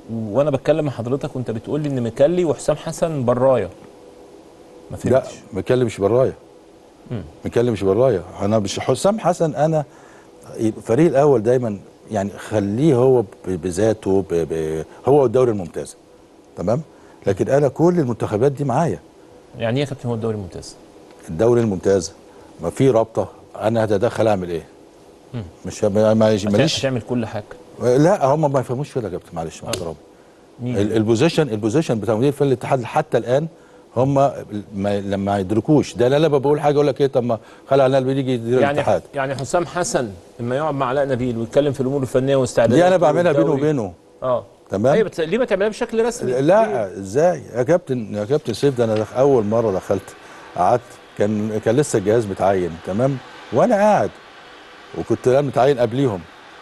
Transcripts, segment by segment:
وانا بتكلم مع حضرتك وانت بتقول لي ان مكلي وحسام حسن برايه ما لا فهمتش مكلم مش برايه مكلم مش برايه انا مش حسام حسن انا الفريق الاول دايما يعني خليه هو ب- بذاته ب... ب... هو والدوري الممتاز تمام لكن انا كل المنتخبات دي معايا يعني ايه يا كابتن هو الدوري الممتاز الدوري الممتاز ما في رابطه انا هتدخل اعمل ايه مش ما- ما- ماليش تعمل كل حاجه لا هم ما يفهموش كده يا كابتن معلش مع احترامي مين؟ ال- البوزيشن البوزيشن بتاع مدير فني الاتحاد حتى الان هم ما لما يدركوش ده لا لا بقول حاجه اقول لك ايه طب ما خلي على النبي يجي يدير يعني الاتحاد يعني حسام حسن لما يقعد مع علاء نبيل ويتكلم في الامور الفنيه واستعدادات دي انا بعملها بينه والدوري. وبينه اه تمام ايوه بس ليه ما تعملها بشكل رسمي؟ لا ازاي يا كابتن يا كابتن سيف ده انا دخ- اول مره دخلت قعدت كان كان لسه الجهاز متعين تمام وانا قاعد وكنت انا متعين قبليهم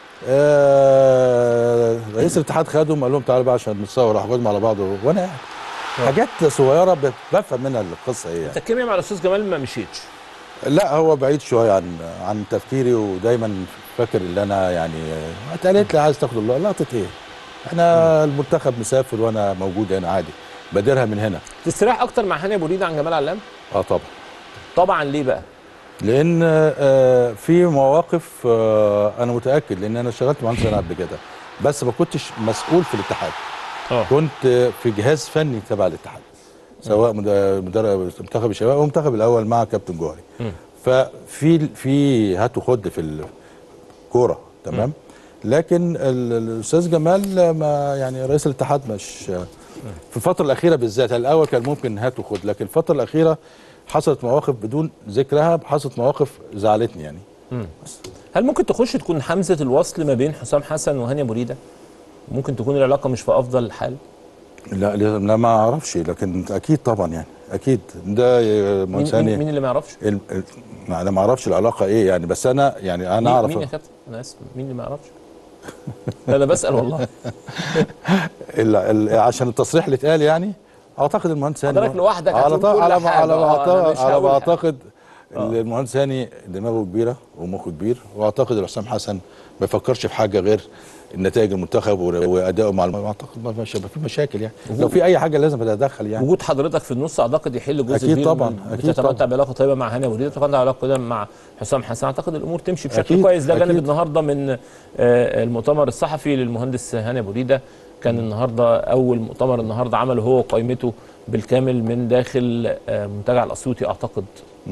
آه رئيس الاتحاد خدهم قال لهم تعالوا بقى عشان نتصور راح خدهم على بعض وانا قاعد حاجات صغيره ب- بفهم منها القصه ايه يعني. انت الكيمياء مع الاستاذ جمال ما مشيتش لا هو بعيد شويه عن عن تفكيري ودايما فاكر ان انا يعني آه، اتقالت لي عايز تاخد اللقطه لقطه ايه؟ احنا المنتخب مسافر وانا موجود هنا عادي بديرها من هنا تستريح اكتر مع هاني ابو ريده عن جمال علام؟ اه طبعا طبعا ليه بقى؟ لان آه، في مواقف آه، انا متاكد لان انا اشتغلت مهندس انا قبل كده بس ما كنتش مسؤول في الاتحاد اه كنت آه، في جهاز فني تبع الاتحاد سواء مد- مدرب منتخب الشباب او المنتخب الاول مع كابتن جوهري ففي في هات وخد في الكوره تمام لكن ال- الاستاذ جمال ما يعني رئيس الاتحاد مش في الفتره الاخيره بالذات الاول كان ممكن هات وخد لكن الفتره الاخيره حصلت مواقف بدون ذكرها حصلت مواقف زعلتني يعني هل ممكن تخش تكون حمزه الوصل ما بين حسام حسن وهاني ابو ريده؟ ممكن تكون العلاقه مش في افضل حال؟ لا لا ما اعرفش لكن اكيد طبعا يعني اكيد ده مين, منساني مين, مين اللي ما يعرفش؟ ال- ال- انا ما اعرفش العلاقه ايه يعني بس انا يعني انا مين, اعرف مين يا كابتن؟ انا اسف مين اللي ما يعرفش؟ لا انا بسال والله ال- ال- عشان التصريح اللي اتقال يعني اعتقد المهندس هاني حضرتك لوحدك على هتقول طا- كل على ما حاجة. على ما آه، أنا أعتقد- مش على ما هقول حاجة. اعتقد المهندس هاني دماغه كبيره ومخه كبير واعتقد حسام حسن ما يفكرش في حاجه غير النتائج المنتخب و- وادائه مع الم- اعتقد ما فيش ما في مشاكل يعني لو في اي حاجه لازم اتدخل يعني وجود حضرتك في النص اعتقد يحل جزء أكيد كبير طبعاً، من- أكيد بتتمتع طبعاً. بعلاقه طيبه مع هاني ابو ريده بتتمتع بعلاقه طيبه مع حسام حسن اعتقد الامور تمشي بشكل أكيد، كويس ده جانب أكيد. النهارده من آه، المؤتمر الصحفي للمهندس هاني ابو ريده كان النهارده اول مؤتمر النهارده عمله هو وقائمته بالكامل من داخل آه، منتجع الاسيوطي اعتقد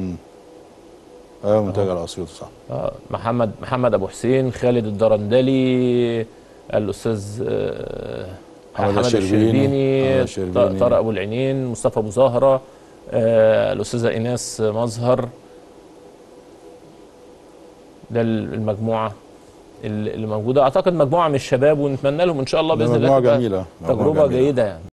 اه منتج الاسيوط صح آه، محمد محمد ابو حسين خالد الدرندلي الاستاذ آه، حمد حمد الشربيني، الشربيني حمد الشربيني. طارق ابو العينين مصطفى ابو زهره آه، الاستاذه ايناس مظهر ده المجموعه اللي موجوده اعتقد مجموعه من الشباب ونتمنى لهم ان شاء الله باذن الله مجموعه تبقى جميله مجموعة تجربه جميلة. جيده يعني